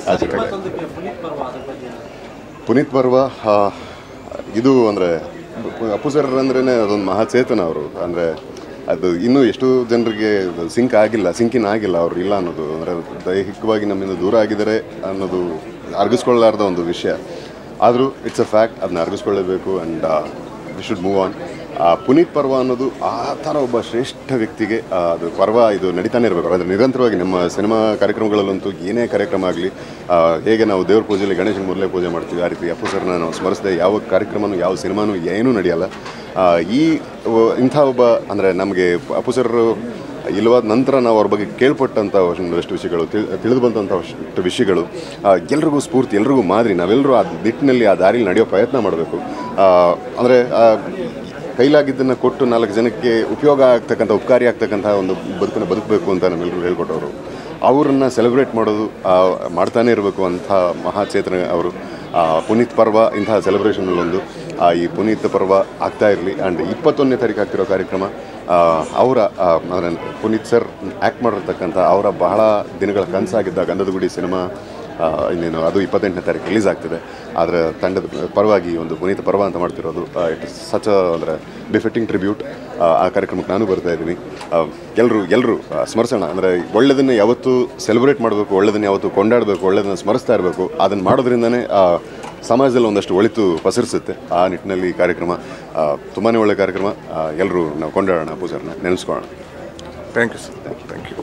ಆಚರಣೆ ಮತ್ತೊಂದಕ್ಕೆ ಪುನೀತ್ ಪರ್ವ ಅದ್ರ ಬಗ್ಗೆ ಪುನೀತ್ ಪರ್ವ ಆ, ಇದು ಅಂದರೆ ಅಪ್ಪು ಸರ್ ಅಂದ್ರೇ ಅದೊಂದು ಮಹಾಚೇತನ ಅವರು ಅಂದರೆ ಅದು ಇನ್ನೂ ಎಷ್ಟು ಜನರಿಗೆ ಸಿಂಕ್ ಆಗಿಲ್ಲ ಸಿಂಕಿನ್ ಆಗಿಲ್ಲ ಅವ್ರು ಇಲ್ಲ ಅನ್ನೋದು ಅಂದರೆ ದೈಹಿಕವಾಗಿ ನಮ್ಮಿಂದ ದೂರ ಆಗಿದ್ದಾರೆ ಅನ್ನೋದು ಅರ್ಗಿಸ್ಕೊಳ್ಳಾರ್ದ ಒಂದು ವಿಷಯ ಆದರೂ ಇಟ್ಸ್ ಅ ಫ್ಯಾಕ್ಟ್ ಅದನ್ನ ಅರ್ಗಿಸ್ಕೊಳ್ಳೇಬೇಕು and we should move on Puneeth Parva ಅನ್ನೋದು ಆ ಥರ ಒಬ್ಬ ಶ್ರೇಷ್ಠ ವ್ಯಕ್ತಿಗೆ ಆ, ಅದು ಪರ್ವ ಇದು ನಡೀತಾನೆ ಇರಬೇಕು ಆದರೆ ನಿರಂತರವಾಗಿ ನಮ್ಮ ಸಿನಿಮಾ ಕಾರ್ಯಕ್ರಮಗಳಲ್ಲಂತೂ ಏನೇ ಕಾರ್ಯಕ್ರಮ ಆಗಲಿ ಹೇಗೆ ನಾವು ದೇವ್ರ ಪೂಜೆಯಲ್ಲಿ ಗಣೇಶನ ಮೊದಲೇ ಪೂಜೆ ಮಾಡ್ತೀವಿ ಆ ರೀತಿ ಅಪ್ಪು ಸರ್ನ ನಾವು ಸ್ಮರಿಸದೆ ಯಾವ ಕಾರ್ಯಕ್ರಮನೂ ಯಾವ ಸಿನಿಮಾನೂ ಏನೂ ನಡೆಯಲ್ಲ ಆ, ಈ ಒ- ಇಂಥ ಒಬ್ಬ ಅಂದರೆ ನಮಗೆ ಅಪ್ಪು ಸರ್ ಇಲ್ಲವಾದ ನಂತರ ನಾವು ಅವ್ರ ಬಗ್ಗೆ ಕೇಳ್ಪಟ್ಟಂಥ ಒಂದಷ್ಟು ವಿಷಯಗಳು ತಿಳ್- ತಿಳಿದು ಬಂದಂಥ ಅಷ್ಟು ವಿಷಯಗಳು ಆ, ಎಲ್ರಿಗೂ ಸ್ಫೂರ್ತಿ ಎಲ್ರಿಗೂ ಮಾದರಿ ನಾವೆಲ್ಲರೂ ಆ ನಿಟ್ಟಿನಲ್ಲಿ ಆ ದಾರಿಲಿ ನಡೆಯೋ ಪ್ರಯತ್ನ ಮಾಡಬೇಕು ಅಂದರೆ ಕೈಲಾಗಿದ್ದನ್ನು ಕೊಟ್ಟು ನಾಲ್ಕು ಜನಕ್ಕೆ ಉಪಯೋಗ ಆಗ್ತಕ್ಕಂಥ ಉಪಕಾರಿ ಆಗ್ತಕ್ಕಂಥ ಒಂದು ಬದುಕನ್ನು ಬದುಕಬೇಕು ಅಂತ ನಮ್ಮೆಲ್ಲರೂ ಹೇಳ್ಕೊಟ್ಟವರು ಅವ್ರನ್ನ ಸೆಲೆಬ್ರೇಟ್ ಮಾಡೋದು ಆ, ಮಾಡ್ತಾನೆ ಇರಬೇಕು ಅಂಥ ಮಹಾಚೇತನ ಅವರು ಆ, ಪುನೀತ್ ಪರ್ವ ಇಂತಹ ಸೆಲೆಬ್ರೇಷನಲ್ಲೊಂದು ಆ, ಈ ಪುನೀತ್ ಪರ್ವ ಆಗ್ತಾ ಇರಲಿ ಆ್ಯಂಡ್ ಇಪ್ಪತ್ತೊಂದನೇ ತಾರೀಕು ಆಗ್ತಿರೋ ಕಾರ್ಯಕ್ರಮ ಆ, ಅವರ ಆ, ಅಂದರೆ ಪುನೀತ್ ಸರ್ ಆ್ಯಕ್ಟ್ ಮಾಡಿರ್ತಕ್ಕಂಥ ಅವರ ಬಹಳ ದಿನಗಳ ಕನಸಾಗಿದ್ದ ಗಂಧದ ಗುಡಿ ಸಿನಿಮಾ ಆ, ಇನ್ನೇನು ಅದು ಇಪ್ಪತ್ತೆಂಟನೇ ತಾರೀಕು ರಿಲೀಸ್ ಆಗ್ತಿದೆ ಆದರೆ ತಂಡದ ಪರವಾಗಿ ಒಂದು ಪುನೀತ ಪರ್ವ ಅಂತ ಮಾಡ್ತಿರೋದು ಇಟ್ ಇಸ್ ಸಚ್ ಅಂದರೆ ಬಿಫಿಟ್ಟಿಂಗ್ ಟ್ರಿಬ್ಯೂಟ್ ಆ ಕಾರ್ಯಕ್ರಮಕ್ಕೆ ನಾನು ಬರ್ತಾ ಇದ್ದೀನಿ ಎಲ್ಲರೂ ಎಲ್ಲರೂ ಸ್ಮರಿಸೋಣ ಅಂದರೆ ಒಳ್ಳೆಯದನ್ನು ಯಾವತ್ತೂ ಸೆಲೆಬ್ರೇಟ್ ಮಾಡಬೇಕು ಒಳ್ಳೆಯದನ್ನು ಯಾವತ್ತೂ ಕೊಂಡಾಡಬೇಕು ಒಳ್ಳೆಯದನ್ನು ಸ್ಮರಿಸ್ತಾ ಇರಬೇಕು ಅದನ್ನು ಮಾಡೋದ್ರಿಂದನೇ ಆ, ಸಮಾಜದಲ್ಲಿ ಒಂದಷ್ಟು ಒಳಿತು ಪಸರಿಸುತ್ತೆ ಆ ನಿಟ್ಟಿನಲ್ಲಿ ಈ ಕಾರ್ಯಕ್ರಮ ತುಂಬಾ ಒಳ್ಳೆಯ ಕಾರ್ಯಕ್ರಮ ಎಲ್ಲರೂ ನಾವು ಕೊಂಡಾಡೋಣ ಪೂಜಾರನ್ನ ನೆನೆಸ್ಕೊಳ್ಳೋಣ thank you sir thank you